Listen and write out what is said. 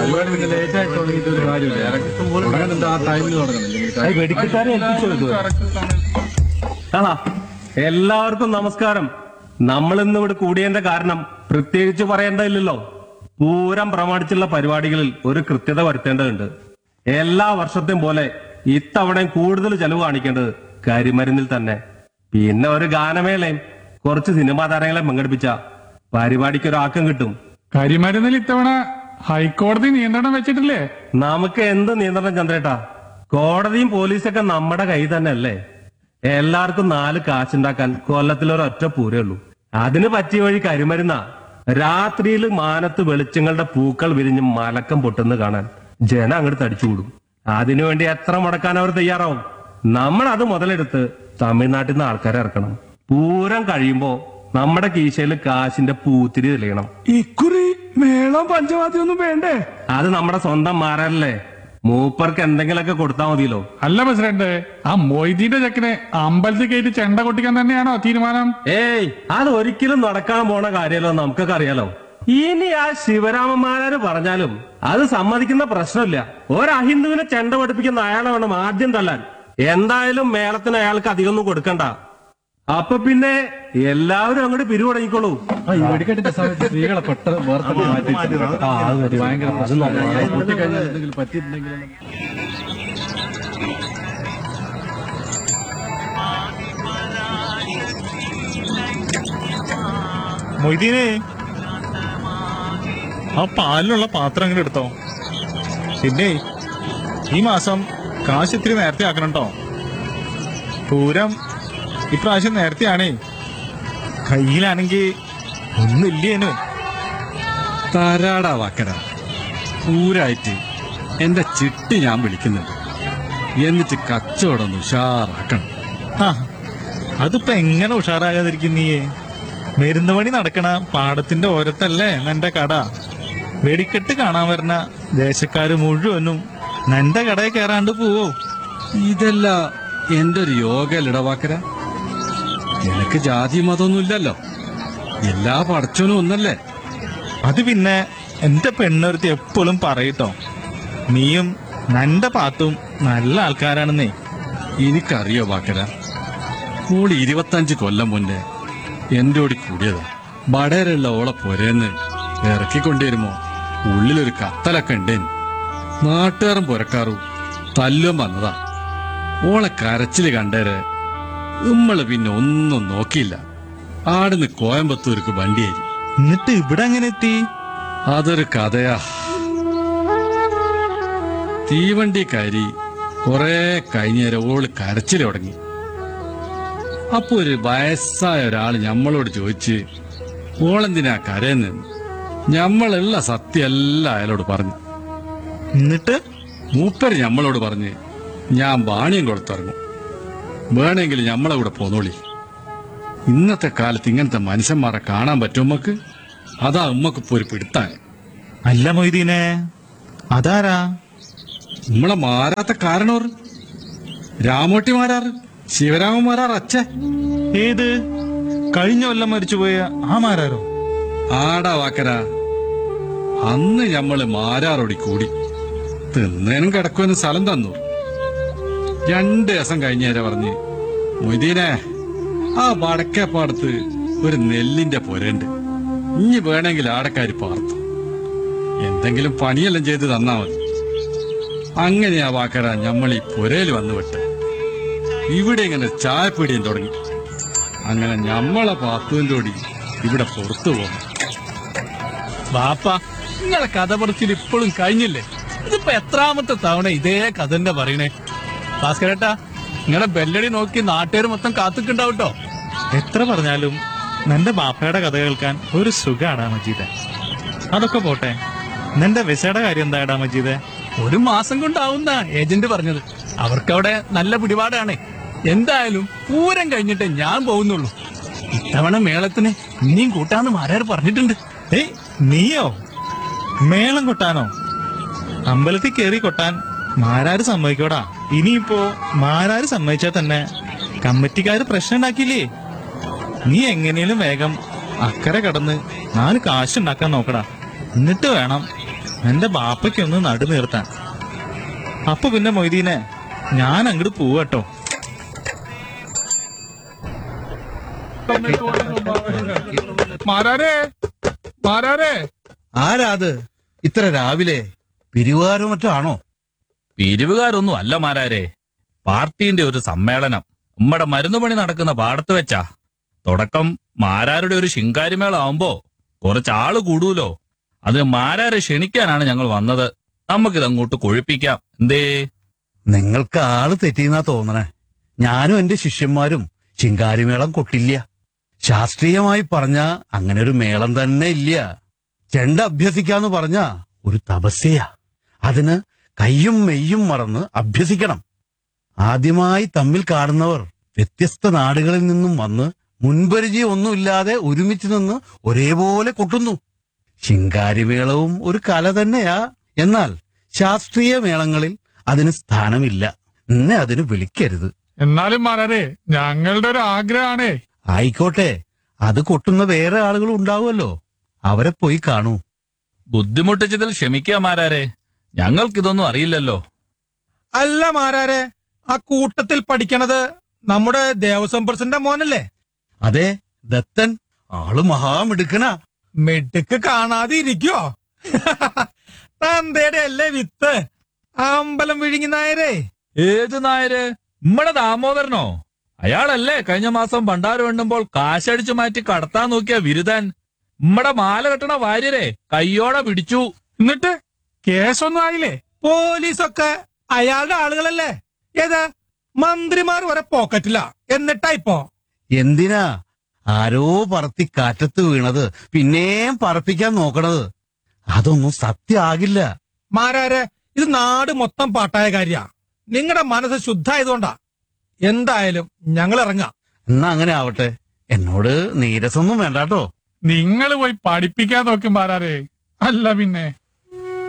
പരിപാടി പിന്നെ ലേറ്റ് ആയി തുടങ്ങിയിട്ട് ഒരു കാര്യമില്ല തുടങ്ങുന്നുണ്ട് ആ ടൈമിൽ തുടങ്ങണം വെടിക്കെട്ടാരെ ഏൽപ്പിച്ചു ആണാ എല്ലാവർക്കും നമസ്കാരം നമ്മൾ ഇന്ന് ഇവിടെ കൂടിയതിന്റെ കാരണം പ്രത്യേകിച്ച് പറയേണ്ടതില്ലല്ലോ പൂരം പ്രമാണിച്ചുള്ള പരിപാടികളിൽ ഒരു കൃത്യത വരുത്തേണ്ടതുണ്ട് എല്ലാ വർഷത്തെയും പോലെ ഇത്തവണയും കൂടുതൽ ചെലവ് കാണിക്കേണ്ടത് കരിമരുന്നിൽ തന്നെ പിന്നെ ഒരു ഗാനമേളയും കുറച്ച് സിനിമാ താരങ്ങളെ പങ്കെടുപ്പിച്ച പരിപാടിക്ക് ഒരു ആക്കം കിട്ടും കരിമരുന്നിൽ ഇത്തവണ ഹൈക്കോടതി നിയന്ത്രണം വെച്ചിട്ടില്ലേ നമുക്ക് എന്ത് നിയന്ത്രണം ചന്ദ്രേട്ടാ കോടതിയും പോലീസൊക്കെ നമ്മുടെ കൈ തന്നെ അല്ലേ എല്ലാവർക്കും നാല് കാശുണ്ടാക്കാൻ കൊല്ലത്തിൽ ഒരൊറ്റ പൂരേ ഉള്ളൂ അതിന് പറ്റിയ വഴി കരിമരുന്ന രാത്രിയിൽ മാനത്ത് വെളിച്ചങ്ങളുടെ പൂക്കൾ വിരിഞ്ഞ് മലക്കം പൊട്ടുന്ന കാണാൻ ജനം അങ്ങോട്ട് തടിച്ചുകൂടും അതിനുവേണ്ടി എത്ര മുടക്കാൻ അവർ തയ്യാറാവും നമ്മൾ അത് മുതലെടുത്ത് തമിഴ്നാട്ടിൽ നിന്ന് ആൾക്കാരെ ഇറക്കണം പൂരം കഴിയുമ്പോ നമ്മുടെ കീശയിൽ കാശിന്റെ പൂത്തിരി തെളിയണം ഇക്കുറി മേളം പഞ്ചവാദ്യം ഒന്നും വേണ്ടേ അത് നമ്മുടെ സ്വന്തം മാറല്ലേ മൂപ്പർക്ക് എന്തെങ്കിലുമൊക്കെ കൊടുത്താൽ മതിയല്ലോ അല്ല പ്രസിഡന്റ് ആ മൊയ്തീന്റെ ചെക്കനെ അമ്പലത്തിൽ കയറ്റി ചെണ്ട കൊട്ടിക്കാൻ തന്നെയാണോ തീരുമാനം ഏയ് അത് ഒരിക്കലും നടക്കാൻ പോണ കാര്യമല്ലോ നമുക്കൊക്കെ അറിയാലോ ഇനി ആ ശിവരാമന്മാരാര് പറഞ്ഞാലും അത് സമ്മതിക്കുന്ന പ്രശ്നമില്ല ഒരഹിന്ദുവിനെ ചെണ്ട പഠിപ്പിക്കുന്ന അയാളെ വേണം ആദ്യം തല്ലാൻ എന്തായാലും മേളത്തിന് അയാൾക്ക് അധികമൊന്നും കൊടുക്കണ്ട അപ്പൊ പിന്നെ എല്ലാവരും അങ്ങോട്ട് പിരിവ് തുടങ്ങിക്കോളൂ ആ ഈ വെടിക്കെട്ടിന്റെ സമയത്ത് സ്ത്രീകളെ പെട്ടെന്ന് വേർത്തന്നെ മാറ്റി ഭയങ്കര പ്രശ്നമാണ് പൊട്ടിക്കഴിഞ്ഞാൽ എന്തെങ്കിലും പറ്റിയിട്ടുണ്ടെങ്കിൽ മൊയ്തീനെ ആ പാലിലുള്ള പാത്രം അങ്ങോട്ട് എടുത്തോ പിന്നെ ഈ മാസം കാശ് ഇത്തിരി നേരത്തെ ആക്കണം കേട്ടോ പൂരം ഇപ്രാവശ്യം നേരത്തെയാണേ കയ്യിലാണെങ്കി ഒന്നില്ലേനു തരാടാ വാക്കര പൂരായിട്ട് എന്റെ ചിട്ടി ഞാൻ വിളിക്കുന്നുണ്ട് എന്നിട്ട് കച്ചവടം ഒന്ന് ഉഷാറാക്കണം ആ അതിപ്പോ എങ്ങനെ ഉഷാറാകാതിരിക്കും നീയെ മരുന്ന് പണി നടക്കണ പാടത്തിന്റെ ഓരത്തല്ലേ നിന്റെ കട വെടിക്കെട്ട് കാണാൻ വരുന്ന ദേശക്കാര് മുഴുവനും നിന്റെ കടയിൽ കയറാണ്ട് പോവോ ഇതല്ല എന്റെ ഒരു യോഗ വാക്കര നിനക്ക് ജാതി മതമൊന്നുമില്ലല്ലോ എല്ലാ പടച്ചോനും ഒന്നല്ലേ അത് പിന്നെ എന്റെ പെണ്ണൊരുത്തി എപ്പോഴും പറയട്ടോ നീയും നിന്റെ പാത്തും നല്ല ആൾക്കാരാണെന്നേ എനിക്കറിയോ വാക്കര മോള് ഇരുപത്തഞ്ച് കൊല്ലം മുന്നേ എന്റെ ഓടി കൂടിയതാ ബടേരുള്ള ഓളെ പൊരേന്ന് ഇറക്കിക്കൊണ്ടിരുമോ ഉള്ളിലൊരു കത്തലൊക്കെ ഉണ്ടേന് നാട്ടുകാരും പുരക്കാറും തല്ലും വന്നതാ ഓളെ കരച്ചില് കണ്ടേര് നമ്മള് പിന്നെ ഒന്നും നോക്കിയില്ല ആടുന്ന് കോയമ്പത്തൂർക്ക് വണ്ടിയേരി എന്നിട്ട് ഇവിടെ എങ്ങനെ എത്തി അതൊരു കഥയാ തീവണ്ടി കയറി കൊറേ കഴിഞ്ഞേരം ഓള് കരച്ചിൽ തുടങ്ങി അപ്പൊ ഒരു വയസ്സായ ഒരാള് ഞമ്മളോട് ചോദിച്ച് ഓളെന്തിനാ കരയെന്ന് ഞമ്മളുള്ള സത്യമല്ല അയാളോട് പറഞ്ഞു എന്നിട്ട് മൂപ്പര് ഞമ്മളോട് പറഞ്ഞ് ഞാൻ ബാണിയം കൊടുത്തിറങ്ങും വേണമെങ്കിൽ ഞമ്മളെ കൂടെ പോന്നോളി ഇന്നത്തെ കാലത്ത് ഇങ്ങനത്തെ മനുഷ്യന്മാരെ കാണാൻ പറ്റും ഉമ്മക്ക് അതാ ഉമ്മക്ക് ഇപ്പൊ ഒരു പിടുത്താൻ അല്ല മൊയ്തീനെ അതാരാ നമ്മളെ മാറാത്ത കാരണോർ രാമോട്ടി മാരാറ് ശിവരാമൻ മാരാർ അച്ഛ ഏത് കഴിഞ്ഞ കൊല്ലം മരിച്ചുപോയ ആ മാരാരോ ആടാ വാക്കര അന്ന് ഞമ്മള് മാരാറോടി കൂടി തിന്നേനും കിടക്കുമെന്ന് സ്ഥലം തന്നു രണ്ട് ദിവസം കഴിഞ്ഞേരെ പറഞ്ഞ് മൊയ്തീനെ ആ വടക്കേപ്പാടത്ത് ഒരു നെല്ലിന്റെ പൊരണ്ട് ഇനി വേണമെങ്കിൽ ആടക്കാരി പാർത്തു എന്തെങ്കിലും പണിയെല്ലാം ചെയ്ത് തന്നാ മതി അങ്ങനെയാ വാക്കര ഞമ്മൾ ഈ പുരയിൽ വന്നു വിട്ട് ഇവിടെ ഇങ്ങനെ ചായപ്പീടിയും തുടങ്ങി അങ്ങനെ ഞമ്മളെ പാത്തുവിന്റെ ഓടി ഇവിടെ പുറത്തു പോകുന്നു ബാപ്പ നിങ്ങളെ കഥ പറച്ചിൽ ഇപ്പോഴും കഴിഞ്ഞില്ലേ ഇതിപ്പോ എത്രാമത്തെ തവണ ഇതേ കഥ തന്നെ പറയണേ ഭാസ്കരേട്ടാ നിങ്ങളെ ബെല്ലടി നോക്കി നാട്ടുകാർ മൊത്തം കാത്തുക്കുണ്ടാവട്ടോ എത്ര പറഞ്ഞാലും നിന്റെ ബാപ്പയുടെ കഥ കേൾക്കാൻ ഒരു സുഖാടാ മജീദെ അതൊക്കെ പോട്ടെ നിന്റെ വിസയുടെ കാര്യം എന്താടാ മജീദെ ഒരു മാസം കൊണ്ടാവുന്ന ഏജന്റ് പറഞ്ഞത് അവർക്കവിടെ നല്ല പിടിപാടാണ് എന്തായാലും പൂരം കഴിഞ്ഞിട്ട് ഞാൻ പോകുന്നുള്ളൂ ഇത്തവണ മേളത്തിന് ഇനിയും കൂട്ടാന്ന് മാരാർ പറഞ്ഞിട്ടുണ്ട് ഏയ് നീയോ മേളം കൊട്ടാനോ അമ്പലത്തിൽ കേറി കൊട്ടാൻ മാരാര് സമ്മതിക്കോടാ ഇനിയിപ്പോ മാരാര് സമ്മതിച്ചാ തന്നെ കമ്മിറ്റിക്കാര് പ്രശ്നം ഉണ്ടാക്കിയില്ലേ നീ എങ്ങനെയും വേഗം അക്കരെ കടന്ന് നാല് കാശുണ്ടാക്കാൻ നോക്കടാ എന്നിട്ട് വേണം എന്റെ ബാപ്പയ്ക്കൊന്ന് നടു നിർത്താൻ അപ്പൊ പിന്നെ മൊയ്തീനെ ഞാൻ അങ്ങോട്ട് പോവാട്ടോ മാരാരേ മാരാരേ ആരാത് ഇത്ര രാവിലെ പിരിവാരോ മറ്റോ ആണോ പിരിവുകാരൊന്നും അല്ല മാരാരെ പാർട്ടീന്റെ ഒരു സമ്മേളനം നമ്മടെ മരുന്നുപണി നടക്കുന്ന പാടത്ത് വെച്ചാ തുടക്കം മാരാരുടെ ഒരു ശിങ്കാരിമേള ആവുമ്പോ കുറച്ചാള് കൂടൂലോ അത് മാരാരെ ക്ഷണിക്കാനാണ് ഞങ്ങൾ വന്നത് നമുക്കിത് അങ്ങോട്ട് കൊഴിപ്പിക്കാം എന്തേ നിങ്ങൾക്ക് ആള് തെറ്റിയെന്നാ തോന്നണേ ഞാനും എന്റെ ശിഷ്യന്മാരും ചിങ്കാരിമേളം കൊട്ടില്ല ശാസ്ത്രീയമായി പറഞ്ഞ അങ്ങനെ ഒരു മേളം തന്നെ ഇല്ല ചെണ്ട അഭ്യസിക്കാന്ന് പറഞ്ഞ ഒരു തപസ്യയാ അതിന് കയ്യും മെയ്യും മറന്ന് അഭ്യസിക്കണം ആദ്യമായി തമ്മിൽ കാണുന്നവർ വ്യത്യസ്ത നാടുകളിൽ നിന്നും വന്ന് മുൻപരിചയം ഒന്നുമില്ലാതെ ഒരുമിച്ച് നിന്ന് ഒരേപോലെ കൊട്ടുന്നു ശിങ്കാരിമേളവും ഒരു കല തന്നെയാ എന്നാൽ ശാസ്ത്രീയ മേളങ്ങളിൽ അതിന് സ്ഥാനമില്ല എന്നെ അതിന് വിളിക്കരുത് എന്നാലും മാരാരേ ഞങ്ങളുടെ ഒരു ആഗ്രഹമാണേ ആയിക്കോട്ടെ അത് കൊട്ടുന്ന വേറെ ആളുകൾ ഉണ്ടാവുമല്ലോ അവരെ പോയി കാണൂ ബുദ്ധിമുട്ടിച്ചതിൽ ക്ഷമിക്കുക മാരാരെ ഞങ്ങൾക്കിതൊന്നും അറിയില്ലല്ലോ അല്ല മാരാരെ ആ കൂട്ടത്തിൽ പഠിക്കണത് നമ്മുടെ ദേവസ്വം പ്രസിഡന്റ് മോനല്ലേ അതെ ദത്തൻ ആള് മഹാമിടുക്കനാ മിടുക്ക് കാണാതെ ഇരിക്കോ തന്തയുടെ അല്ലേ വിത്ത് അമ്പലം വിഴുങ്ങി നായരേ ഏത് നായര് നമ്മടെ ദാമോദരനോ അയാളല്ലേ കഴിഞ്ഞ മാസം ഭണ്ടാരം എണ്ണുമ്പോൾ കാശടിച്ചു മാറ്റി കടത്താൻ നോക്കിയ വിരുദൻ നമ്മടെ മാല കെട്ടണ വാര്യരെ കയ്യോടെ പിടിച്ചു എന്നിട്ട് കേസൊന്നും ആയില്ലേ പോലീസൊക്കെ അയാളുടെ ആളുകളല്ലേ ഏതാ മന്ത്രിമാർ വരെ പോക്കറ്റില്ല എന്നിട്ടാ ഇപ്പോ എന്തിനാ ആരോ പറത്തി കാറ്റത്ത് വീണത് പിന്നെയും പറപ്പിക്കാൻ നോക്കണത് അതൊന്നും സത്യാകില്ല മാരാരെ ഇത് നാട് മൊത്തം പാട്ടായ കാര്യ നിങ്ങളുടെ മനസ്സ് ശുദ്ധായതുകൊണ്ടാ എന്തായാലും ഞങ്ങൾ ഇറങ്ങാം എന്നാ അങ്ങനെ ആവട്ടെ എന്നോട് നീരസൊന്നും വേണ്ടാട്ടോ നിങ്ങൾ പോയി പഠിപ്പിക്കാൻ നോക്കും മാരാരേ അല്ല പിന്നെ